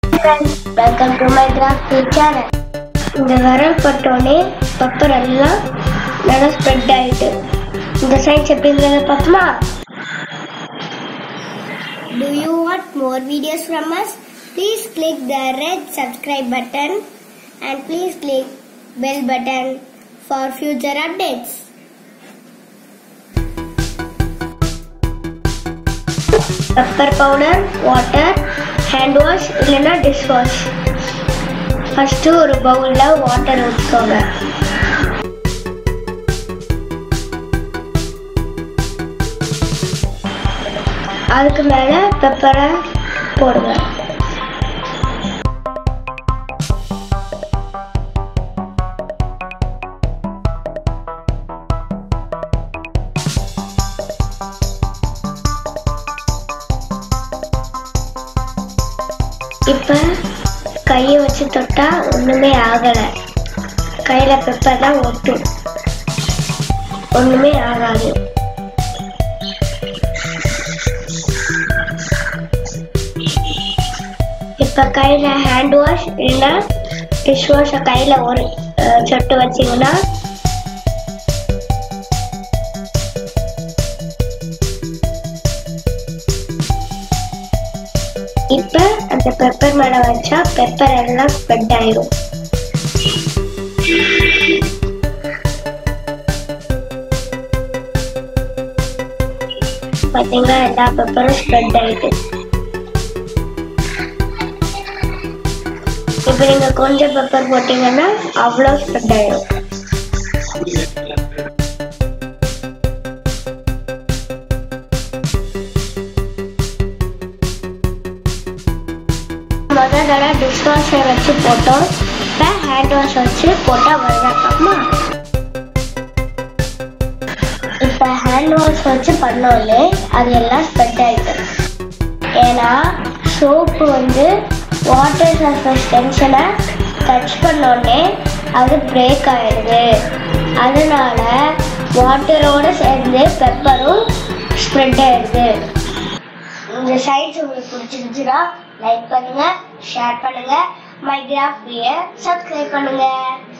Welcome to my craft channel இந்த விரல் பட்டோடனே pepper எல்லாம் நல்லா ஸ்ப்ரெட் ஆயிட்டு இந்த சைஸ் எப்படிங்கிறத பார்ப்போமா Do you want more videos from us? Please click the red subscribe button and please click bell button for future updates. Pepper powder water hand wash இல்லைன்னா dish wash first ஒரு பவுலில் water ஊற்றிக்கோங்க அதுக்கு மேலே பெப்பரை போடுங்க இப்போ கையை வச்சு தொட்டா ஒன்றுமே ஆகலை கையில் பெப்பர் தான் ஒட்டும் ஒன்றுமே ஆகாது இப்போ கையில் ஹேண்ட் வாஷ் இல்லைன்னா டிஷ் வாஷை கையில் ஒரு அஹ், சொட்டு வச்சிங்கன்னா இப்போ அந்த பெப்பர் மேலே வச்சா பெப்பர் எல்லாம் ஸ்ப்ரெட் ஆயிடும் பார்த்தீங்கன்னா எல்லா பெப்பரும் ஸ்ப்ரெட் ஆயிட்டு இப்போ நீங்க கொஞ்சம் பெப்பர் போட்டீங்கன்னா அவ்வளோ ஸ்ப்ரெட் ஆயிடும் முதல் தடவை டிஷ் வாஷை வச்சு போட்டோம் இப்போ ஹேண்ட் வாஷ் வச்சு போட்டால் வருதாக்காமா இப்போ ஹேண்ட் வாஷ் வச்சு பண்ணோடனே அது எல்லாம் ஸ்ப்ரெட் ஆயிட்டு ஏன்னா சோப்பு வந்து வாட்டர் சர்ஃபேஸ் டென்ஷனை டச் பண்ணோடனே அது பிரேக் ஆயிடுது அதனால வாட்டரோட சேர்ந்து பெப்பரும் ஸ்ப்ரெட் ஆயிடுது இந்த சைட்ஸ் உங்களுக்கு பிடிச்சிருந்துச்சுன்னா லைக் பண்ணுங்க ஷேர் பண்ணுங்க மை கிராஃபியை சப்ஸ்கிரைப் பண்ணுங்க